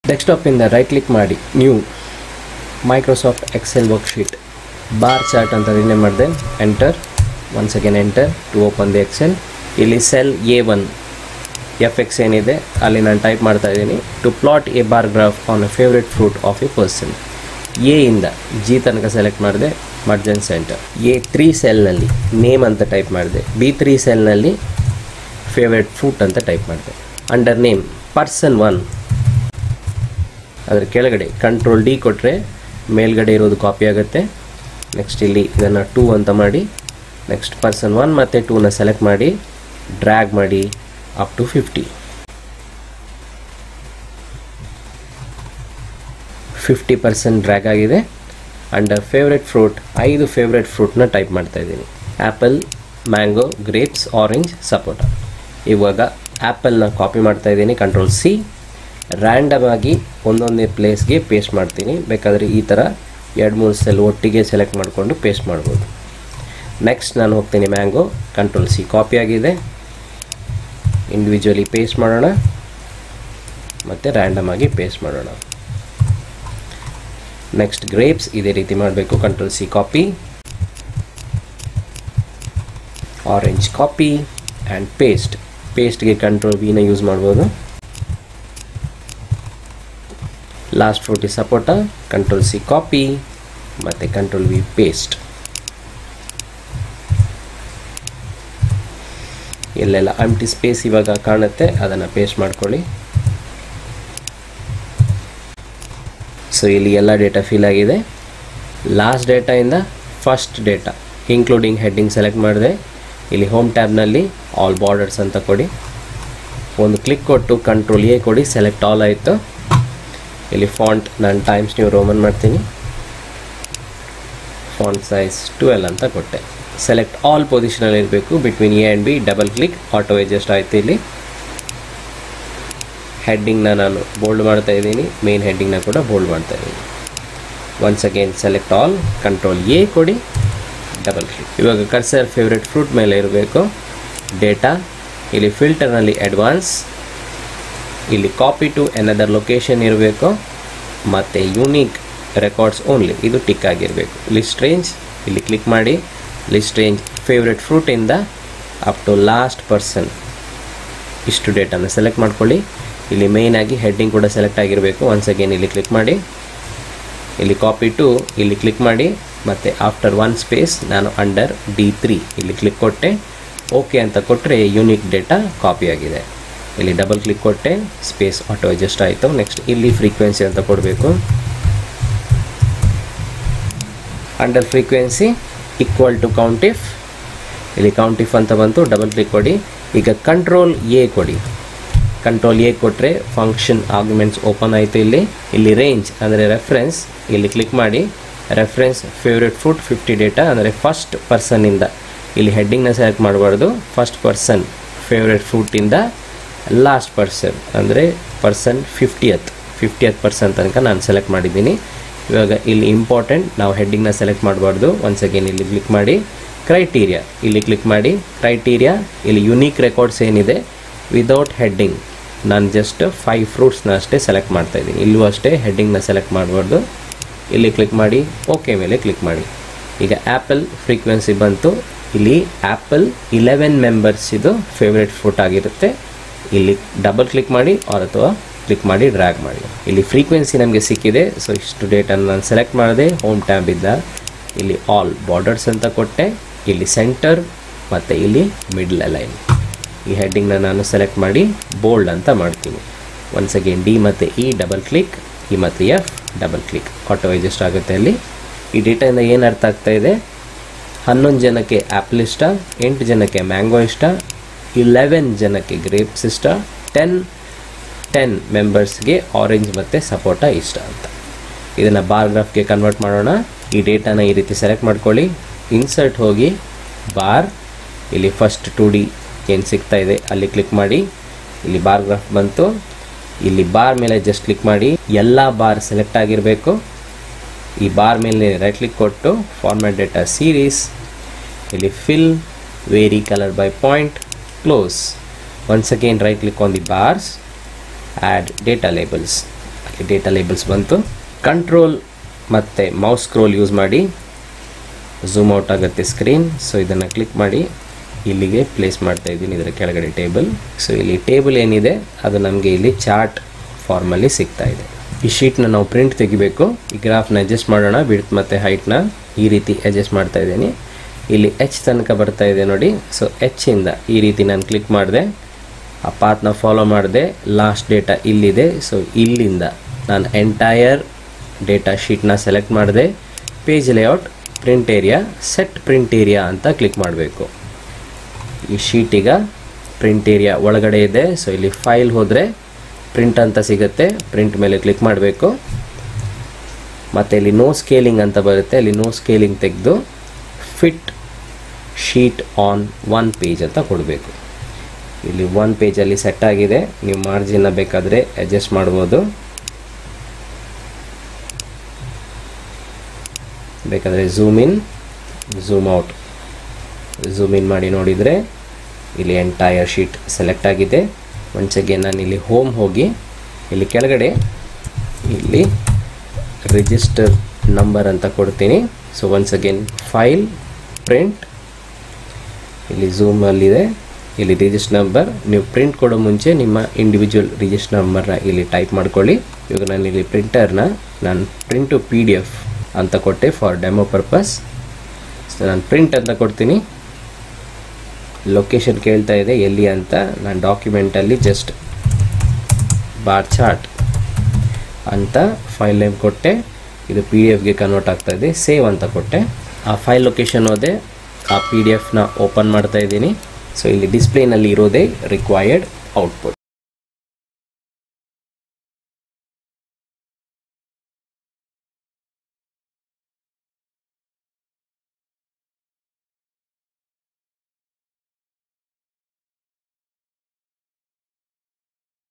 ಡೆಸ್ಕ್ಟಾಪಿಂದ right click ಮಾಡಿ new Microsoft Excel worksheet bar chart ಅಂತ rename ಮಾಡಿದೆ enter once again enter to open the Excel ಇಲ್ಲಿ cell A one F X ಏನಿದೆ ಅಲ್ಲಿ ನಾನು type ಮಾಡ್ತಾ ಇದ್ದೀನಿ to plot a bar graph on a favourite fruit of a person A ಇಂದ G ತನಕ ಸೆಲೆಕ್ಟ್ ಮಾಡಿದೆ ಮರ್ಜನ್ ಸೆಂಟರ್ ಎ ತ್ರೀ ಸೆಲ್ನಲ್ಲಿ ನೇಮ್ ಅಂತ ಟೈಪ್ ಮಾಡಿದೆ ಬಿ ತ್ರೀ ಸೆಲ್ನಲ್ಲಿ ಫೇವ್ರೆಟ್ ಫ್ರೂಟ್ ಅಂತ ಟೈಪ್ ಮಾಡಿದೆ ಅಂಡರ್ ನೇಮ್ ಪರ್ಸನ್ ಒನ್ ಅದರ ಕೆಳಗಡೆ ಕಂಟ್ರೋಲ್ ಡಿ ಕೊಟ್ಟರೆ ಮೇಲ್ಗಡೆ ಇರೋದು ಕಾಪಿ ಆಗುತ್ತೆ ನೆಕ್ಸ್ಟ್ ಇಲ್ಲಿ ಇದನ್ನು ಟೂ ಅಂತ ಮಾಡಿ ನೆಕ್ಸ್ಟ್ ಪರ್ಸನ್ ಒನ್ ಮತ್ತು ಟೂನ ಸೆಲೆಕ್ಟ್ ಮಾಡಿ ಡ್ರ್ಯಾಗ್ ಮಾಡಿ up to fifty fifty percent drag ಆಗಿದೆ ಅಂಡರ್ ಫೇವ್ರೆಟ್ ಫ್ರೂಟ್ ಐದು ಫೇವ್ರೆಟ್ ಫ್ರೂಟ್ನ ಟೈಪ್ ಮಾಡ್ತಾ ಇದ್ದೀನಿ apple mango grapes orange sapota ಇವಾಗ ಆ್ಯಪಲ್ನ ಕಾಪಿ ಮಾಡ್ತಾ ಇದ್ದೀನಿ ಕಂಟ್ರೋಲ್ ಸಿ ರ್ಯಾಂಡಮ್ ಆಗಿ ಒಂದೊಂದೇ ಪ್ಲೇಸ್ಗೆ ಪೇಸ್ಟ್ ಮಾಡ್ತೀನಿ ಬೇಕಾದರೆ ಈ ಥರ ಎರಡು ಮೂರು ಸೆಲ್ ಒಟ್ಟಿಗೆ ಸೆಲೆಕ್ಟ್ ಮಾಡಿಕೊಂಡು ಪೇಸ್ಟ್ ಮಾಡ್ಬೋದು ನೆಕ್ಸ್ಟ್ ನಾನು ಹೋಗ್ತೀನಿ ಮ್ಯಾಂಗೋ ಕಂಟ್ರೋಲ್ ಸಿ ಕಾಪಿ ಆಗಿದೆ ಇಂಡಿವಿಜುವಲಿ ಪೇಸ್ಟ್ ಮಾಡೋಣ ಮತ್ತು ರ್ಯಾಂಡಮ್ ಆಗಿ ಪೇಸ್ಟ್ ಮಾಡೋಣ ನೆಕ್ಸ್ಟ್ ಗ್ರೇಪ್ಸ್ ಇದೇ ರೀತಿ ಮಾಡಬೇಕು control C copy orange copy and paste ಪೇಸ್ಟ್ಗೆ ಕಂಟ್ರೋಲ್ ವಿನ ಯೂಸ್ ಮಾಡ್ಬೋದು ಲಾಸ್ಟ್ ಫ್ರೂಟಿ ಸಪೋಟ ಕಂಟ್ರೋಲ್ ಸಿ ಕಾಪಿ ಮತ್ತು ಕಂಟ್ರೋಲ್ ವಿ ಪೇಸ್ಟ್ ಎಲ್ಲೆಲ್ಲ ಅಂಟಿ ಸ್ಪೇಸ್ ಇವಾಗ ಕಾಣುತ್ತೆ ಅದನ್ನು ಪೇಸ್ಟ್ ಮಾಡ್ಕೊಳ್ಳಿ ಸೊ ಇಲ್ಲಿ ಎಲ್ಲ ಡೇಟಾ ಫಿಲ್ ಆಗಿದೆ ಲಾಸ್ಟ್ ಡೇಟಾಯಿಂದ first data including heading select ಮಾಡಿದೆ ಇಲ್ಲಿ ಹೋಮ್ ಟ್ಯಾಬ್ನಲ್ಲಿ ಆಲ್ ಬಾರ್ಡರ್ಸ್ ಅಂತ ಕೊಡಿ ಒಂದು ಕ್ಲಿಕ್ ಕೊಟ್ಟು ಕಂಟ್ರೋಲ್ ಎ ಕೊಡಿ ಸೆಲೆಕ್ಟ್ ಆಲ್ ಆಯಿತು ಇಲ್ಲಿ ಫಾಂಟ್ ನಾನು ಟೈಮ್ಸ್ ನ್ಯೂ ರೋಮನ್ ಮಾಡ್ತೀನಿ ಫಾಂಟ್ ಸೈಜ್ ಟ್ವೆಲ್ ಅಂತ ಕೊಟ್ಟೆ ಸೆಲೆಕ್ಟ್ ಆಲ್ ಪೊಸಿಷನಲ್ಲಿ ಇರಬೇಕು between A and B double click auto adjust ಆಯಿತು ಇಲ್ಲಿ ಹೆಡ್ಡಿಂಗ್ನ ನಾನು ಬೋಲ್ಡ್ ಮಾಡ್ತಾ ಇದ್ದೀನಿ ಮೇನ್ ಹೆಡ್ಡಿಂಗ್ನ ಕೂಡ ಬೋಲ್ಡ್ ಮಾಡ್ತಾ ಇದ್ದೀನಿ once again select all control A ಕೊಡಿ ಡಬಲ್ ಕ್ಲಿಕ್ ಇವಾಗ ಕರ್ಸರ್ ಫೇವ್ರೆಟ್ ಫ್ರೂಟ್ ಮೇಲೆ ಇರಬೇಕು ಡೇಟಾ ಇಲ್ಲಿ ಫಿಲ್ಟರ್ನಲ್ಲಿ ಅಡ್ವಾನ್ಸ್ ಇಲ್ಲಿ ಕಾಪಿ ಟು ಎನದರ್ ಲೊಕೇಶನ್ ಇರಬೇಕು ಮತ್ತು ಯೂನಿಕ್ ರೆಕಾರ್ಡ್ಸ್ ಓನ್ಲಿ ಇದು ಟಿಕ್ ಆಗಿರಬೇಕು ಲಿಸ್ಟ್ ರೇಂಜ್ ಇಲ್ಲಿ ಕ್ಲಿಕ್ ಮಾಡಿ ಲಿಸ್ಟ್ ರೇಂಜ್ ಫೇವ್ರೆಟ್ ಫ್ರೂಟಿಂದ ಅಪ್ ಟು ಲಾಸ್ಟ್ ಪರ್ಸನ್ ಇಷ್ಟು ಡೇಟಾನ ಸೆಲೆಕ್ಟ್ ಮಾಡ್ಕೊಳ್ಳಿ ಇಲ್ಲಿ ಮೇಯ್ನ್ ಆಗಿ ಹೆಡ್ಡಿಂಗ್ ಕೂಡ ಸೆಲೆಕ್ಟ್ ಆಗಿರಬೇಕು ಒನ್ಸ್ ಅಗೇನ್ ಇಲ್ಲಿ ಕ್ಲಿಕ್ ಮಾಡಿ ಇಲ್ಲಿ ಕಾಪಿ ಟು ಇಲ್ಲಿ ಕ್ಲಿಕ್ ಮಾಡಿ ಮತ್ತು ಆಫ್ಟರ್ ಒನ್ ಸ್ಪೇಸ್ ನಾನು ಅಂಡರ್ ಡಿ ತ್ರೀ ಇಲ್ಲಿ ಕ್ಲಿಕ್ ಕೊಟ್ಟೆ ಓಕೆ ಅಂತ ಕೊಟ್ಟರೆ ಯೂನಿಕ್ ಡೇಟಾ ಕಾಪಿ ಆಗಿದೆ ಇಲ್ಲಿ ಡಬಲ್ ಕ್ಲಿಕ್ ಕೊಟ್ಟೆ ಸ್ಪೇಸ್ ಆಟೋ ಅಡ್ಜಸ್ಟ್ ಆಯಿತು ನೆಕ್ಸ್ಟ್ ಇಲ್ಲಿ ಫ್ರೀಕ್ವೆನ್ಸಿ ಅಂತ ಕೊಡಬೇಕು under frequency equal to countif ಇಲ್ಲಿ ಕೌಂಟಿಫ್ ಅಂತ ಬಂತು ಡಬಲ್ ಕ್ಲಿಕ್ ಕೊಡಿ ಈಗ ಕಂಟ್ರೋಲ್ ಎ ಕೊಡಿ ಕಂಟ್ರೋಲ್ ಎ ಕೊಟ್ಟರೆ ಫಂಕ್ಷನ್ ಆರ್ಗ್ಯುಮೆಂಟ್ಸ್ ಓಪನ್ ಆಯಿತು ಇಲ್ಲಿ ಇಲ್ಲಿ ರೇಂಜ್ ಅಂದರೆ ರೆಫರೆನ್ಸ್ ಇಲ್ಲಿ ಕ್ಲಿಕ್ ಮಾಡಿ reference favourite food fifty data ಅಂದರೆ ಫಸ್ಟ್ ಪರ್ಸನ್ನಿಂದ ಇಲ್ಲಿ ಹೆಡ್ಡಿಂಗ್ನ ಸೆಲೆಕ್ಟ್ ಮಾಡಬಾರ್ದು ಫಸ್ಟ್ ಪರ್ಸನ್ ಫೇವ್ರೆಟ್ ಫ್ರೂಟಿಂದ ಲಾಸ್ಟ್ ಪರ್ಸನ್ ಅಂದರೆ ಪರ್ಸನ್ ಫಿಫ್ಟಿಯತ್ ಫಿಫ್ಟಿಯತ್ ಪರ್ಸನ್ ತನಕ ನಾನು ಸೆಲೆಕ್ಟ್ ಮಾಡಿದ್ದೀನಿ ಇವಾಗ ಇಲ್ಲಿ ಇಂಪಾರ್ಟೆಂಟ್ ನಾವು ಹೆಡ್ಡಿಂಗ್ನ ಸೆಲೆಕ್ಟ್ ಮಾಡಬಾರ್ದು ಒನ್ಸ್ ಅಗೇನ್ ಇಲ್ಲಿ ಕ್ಲಿಕ್ ಮಾಡಿ ಕ್ರೈಟೀರಿಯಾ ಇಲ್ಲಿ ಕ್ಲಿಕ್ ಮಾಡಿ ಕ್ರೈಟೀರಿಯಾ ಇಲ್ಲಿ ಯುನೀಕ್ ರೆಕಾರ್ಡ್ಸ್ ಏನಿದೆ ವಿದೌಟ್ ಹೆಡ್ಡಿಂಗ್ ನಾನು ಜಸ್ಟ್ ಫೈವ್ ಫ್ರೂಟ್ಸ್ನ ಅಷ್ಟೇ ಸೆಲೆಕ್ಟ್ ಮಾಡ್ತಾ ಇದ್ದೀನಿ ಇಲ್ಲೂ ಅಷ್ಟೇ ಹೆಡ್ಡಿಂಗ್ನ ಸೆಲೆಕ್ಟ್ ಮಾಡಬಾರ್ದು ಇಲ್ಲಿ ಕ್ಲಿಕ್ ಮಾಡಿ ಓಕೆ ಮೇಲೆ ಕ್ಲಿಕ್ ಮಾಡಿ ಈಗ ಆ್ಯಪಲ್ ಫ್ರೀಕ್ವೆನ್ಸಿ ಬಂತು ಇಲ್ಲಿ ಆ್ಯಪಲ್ ಇಲೆವೆನ್ ಮೆಂಬರ್ಸ್ ಇದು ಫೇವ್ರೆಟ್ ಫ್ರೂಟ್ ಆಗಿರುತ್ತೆ ಇಲ್ಲಿ ಡಬಲ್ ಕ್ಲಿಕ್ ಮಾಡಿ ಆರ್ ಅಥವಾ ಕ್ಲಿಕ್ ಮಾಡಿ ಡ್ರ್ಯಾಗ್ ಮಾಡಿ ಇಲ್ಲಿ ಫ್ರೀಕ್ವೆನ್ಸಿ ನಮಗೆ ಸಿಕ್ಕಿದೆ ಸೊ ಇಷ್ಟು ಡೇಟನ್ನು ನಾನು ಸೆಲೆಕ್ಟ್ ಮಾಡಿದೆ ಹೋಮ್ ಟ್ಯಾಬ್ ಇದ್ದ ಇಲ್ಲಿ ಆಲ್ ಬಾರ್ಡರ್ಸ್ ಅಂತ ಕೊಟ್ಟೆ ಇಲ್ಲಿ ಸೆಂಟರ್ ಮತ್ತು ಇಲ್ಲಿ ಮಿಡ್ಲ್ ಅಲೈನ್ ಈ ಹೆಡ್ಡಿಂಗ್ನ ನಾನು ಸೆಲೆಕ್ಟ್ ಮಾಡಿ ಬೋಲ್ಡ್ ಅಂತ ಮಾಡ್ತೀನಿ ಒನ್ಸ್ ಅಗೇನ್ ಡಿ ಮತ್ತು ಇ ಡಬಲ್ ಕ್ಲಿಕ್ ಇ ಮತ್ತು F double click auto adjust ಆಗುತ್ತೆ ಅಲ್ಲಿ ಈ ಡೇಟಾಯಿಂದ ಏನು ಅರ್ಥ ಆಗ್ತಾ ಇದೆ ಹನ್ನೊಂದು ಜನಕ್ಕೆ ಆ್ಯಪಲ್ ಇಷ್ಟ ಎಂಟು ಜನಕ್ಕೆ ಮ್ಯಾಂಗೋ ಇಷ್ಟ ಇಲೆವೆನ್ ಜನಕ್ಕೆ ಗ್ರೇಪ್ಸ್ ಇಷ್ಟ ಟೆನ್ ಟೆನ್ ಮೆಂಬರ್ಸ್ಗೆ ಆರೆಂಜ್ ಮತ್ತು ಸಪೋಟ ಇಷ್ಟ ಅಂತ ಇದನ್ನು ಬಾರ್ ಗ್ರಾಫ್ಗೆ ಕನ್ವರ್ಟ್ ಮಾಡೋಣ ಈ ಡೇಟಾನ ಈ ರೀತಿ ಸೆಲೆಕ್ಟ್ ಮಾಡ್ಕೊಳ್ಳಿ ಇನ್ಸರ್ಟ್ ಹೋಗಿ ಬಾರ್ ಇಲ್ಲಿ ಫಸ್ಟ್ ಟು ಡಿ ಏನು ಸಿಗ್ತಾ ಇದೆ ಅಲ್ಲಿ ಕ್ಲಿಕ್ ಮಾಡಿ ಇಲ್ಲಿ ಬಾರ್ ಗ್ರಾಫ್ ಬಂತು ಇಲ್ಲಿ ಬಾರ್ ಮೇಲೆ ಜಸ್ಟ್ ಕ್ಲಿಕ್ ಮಾಡಿ ಎಲ್ಲ ಬಾರ್ ಸೆಲೆಕ್ಟ್ ಆಗಿರಬೇಕು ಈ ಬಾರ್ ಮೇಲೆ ರೈಟ್ ಕ್ಲಿಕ್ ಕೊಟ್ಟು ಫಾರ್ಮ್ಯಾಟ್ ಡೇಟಾ ಸೀರೀಸ್ ಇಲ್ಲಿ fill vary colour by point close once again right click on the bars add data labels data labels ಬಂತು ಕಂಟ್ರೋಲ್ ಮತ್ತು ಮೌಸ್ ಸ್ಕ್ರೋಲ್ ಯೂಸ್ ಮಾಡಿ ಝೂಮ್ ಔಟ್ ಆಗುತ್ತೆ screen so ಇದನ್ನು click ಮಾಡಿ ಇಲ್ಲಿಗೆ place ಮಾಡ್ತಾ ಇದ್ದೀನಿ ಇದರ ಕೆಳಗಡೆ ಟೇಬಲ್ ಸೊ ಇಲ್ಲಿ ಟೇಬಲ್ ಏನಿದೆ ಅದು ನಮಗೆ ಇಲ್ಲಿ ಚಾರ್ಟ್ ಫಾರ್ಮಲ್ಲಿ ಸಿಗ್ತಾ ಇದೆ ಈ ಶೀಟ್ನ ನಾವು ಪ್ರಿಂಟ್ ತೆಗಿಬೇಕು ಈ ಗ್ರಾಫ್ನ ಅಡ್ಜಸ್ಟ್ ಮಾಡೋಣ ಬಿಡ್ತ್ ಮತ್ತು ಹೈಟ್ನ ಈ ರೀತಿ ಅಡ್ಜಸ್ಟ್ ಮಾಡ್ತಾ ಇದ್ದೀನಿ ಇಲ್ಲಿ ಎಚ್ ತನಕ ಬರ್ತಾ ಇದೆ ನೋಡಿ ಸೊ ಎಚ್ಚಿಂದ ಈ ರೀತಿ ನಾನು ಕ್ಲಿಕ್ ಮಾಡಿದೆ ಆ ಪಾತ್ನ ಫಾಲೋ ಮಾಡಿದೆ ಲಾಸ್ಟ್ ಡೇಟಾ ಇಲ್ಲಿದೆ ಸೊ ಇಲ್ಲಿಂದ ನಾನು ಎಂಟೈರ್ ಡೇಟಾ ಶೀಟ್ನ ಸೆಲೆಕ್ಟ್ ಮಾಡಿದೆ page layout print area set print area ಅಂತ ಕ್ಲಿಕ್ ಮಾಡಬೇಕು ಈ ಶೀಟಿಗ ಪ್ರಿಂಟ್ ಏರಿಯಾ ಒಳಗಡೆ ಇದೆ ಸೊ ಇಲ್ಲಿ ಫೈಲ್ ಹೋದರೆ ಪ್ರಿಂಟ್ ಅಂತ ಸಿಗುತ್ತೆ ಪ್ರಿಂಟ್ ಮೇಲೆ ಕ್ಲಿಕ್ ಮಾಡಬೇಕು ಮತ್ತು ಇಲ್ಲಿ ನೋ ಸ್ಕೇಲಿಂಗ್ ಅಂತ ಬರುತ್ತೆ ಇಲ್ಲಿ ನೋ ಸ್ಕೇಲಿಂಗ್ ತೆಗೆದು fit sheet on one page ಅಂತ ಕೊಡಬೇಕು ಇಲ್ಲಿ ಒನ್ ಪೇಜಲ್ಲಿ ಸೆಟ್ ಆಗಿದೆ ನೀವು ಮಾರ್ಜಿನ್ನ ಬೇಕಾದರೆ ಅಡ್ಜಸ್ಟ್ ಮಾಡ್ಬೋದು ಬೇಕಾದರೆ zoom in zoom out zoom in ಮಾಡಿ ನೋಡಿದರೆ ಇಲ್ಲಿ ಎಂಟೈರ್ ಶೀಟ್ ಸೆಲೆಕ್ಟ್ ಆಗಿದೆ ಒನ್ಸ್ ಅಗೇನ್ ನಾನು ಇಲ್ಲಿ ಹೋಮ್ ಹೋಗಿ ಇಲ್ಲಿ ಕೆಳಗಡೆ ಇಲ್ಲಿ ರಿಜಿಸ್ಟರ್ ನಂಬರ್ ಅಂತ ಕೊಡ್ತೀನಿ so once again file print ಇಲ್ಲಿ ಝೂಮಲ್ಲಿದೆ ಇಲ್ಲಿ ರಿಜಿಸ್ಟರ್ ನಂಬರ್ ನೀವು ಪ್ರಿಂಟ್ ಕೊಡೋ ಮುಂಚೆ ನಿಮ್ಮ ಇಂಡಿವಿಜುವಲ್ ರಿಜಿಸ್ಟರ್ ನಂಬರ್ನ ಇಲ್ಲಿ ಟೈಪ್ ಮಾಡ್ಕೊಳ್ಳಿ ಇವಾಗ ನಾನು ಇಲ್ಲಿ ಪ್ರಿಂಟರ್ನ ನಾನು ಪ್ರಿಂಟು ಪಿ ಡಿ ಎಫ್ ಅಂತ ಕೊಟ್ಟೆ ಫಾರ್ ಡೆಮೋ ಪರ್ಪಸ್ ಸೊ ನಾನು ಪ್ರಿಂಟ್ ಅಂತ ಕೊಡ್ತೀನಿ ಲೊಕೇಶನ್ ಕೇಳ್ತಾ ಇದೆ ಎಲ್ಲಿ ಅಂತ ನಾನು ಡಾಕ್ಯುಮೆಂಟಲ್ಲಿ ಜಸ್ಟ್ ಬಾರ್ ಚಾರ್ಟ್ ಅಂತ ಫೈಲ್ ನೇಮ್ ಕೊಟ್ಟೆ ಇದು ಪಿ ಡಿ ಎಫ್ಗೆ ಕನ್ವರ್ಟ್ ಆಗ್ತಾ ಇದೆ ಸೇವ್ ಅಂತ ಕೊಟ್ಟೆ ಆ ಫೈಲ್ ಲೊಕೇಶನ್ ಹೋದೆ ಆ ಪಿ ಡಿ ಎಫ್ನ ಓಪನ್ ಮಾಡ್ತಾ ಇದ್ದೀನಿ ಸೊ ಇಲ್ಲಿ ಡಿಸ್ಪ್ಲೇನಲ್ಲಿ ಇರೋದೇ ರಿಕ್ವೈರ್ಡ್ ಔಟ್ಪುಟ್